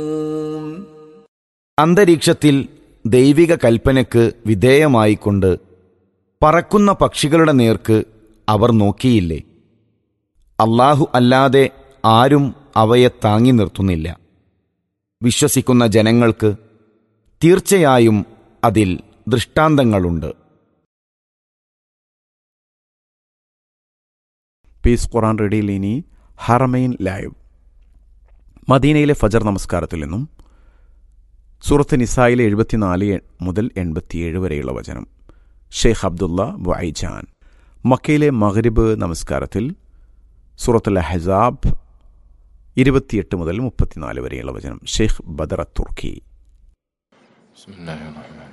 അന്തരീക്ഷത്തിൽ ദൈവിക കൽപ്പനയ്ക്ക് വിധേയമായിക്കൊണ്ട് പറക്കുന്ന പക്ഷികളുടെ നേർക്ക് അവർ നോക്കിയില്ലേ അള്ളാഹു അല്ലാതെ ആരും അവയെ താങ്ങി നിർത്തുന്നില്ല വിശ്വസിക്കുന്ന ജനങ്ങൾക്ക് തീർച്ചയായും അതിൽ ദൃഷ്ടാന്തങ്ങളുണ്ട് പീസ് ഖുറാൻ റേഡിയോയിൽ ഇനി ഹറമൈൻ ലൈവ് മദീനയിലെ ഫജർ നമസ്കാരത്തിൽ നിന്നും സൂറത്ത് നിസായിലെ എഴുപത്തിനാല് മുതൽ എൺപത്തിയേഴ് വരെയുള്ള വചനം ഷെയ്ഖ് അബ്ദുള്ള വൈജാൻ മക്കയിലെ മഗ്രിബ് നമസ്കാരത്തിൽ സൂറത്തുൽ ഹസാബ് ഇരുപത്തിയെട്ട് മുതൽ മുപ്പത്തിനാല് വരെയുള്ള വചനം ഷെയ്ഖ് ബദർ തുർക്കി بسم الله الرحمن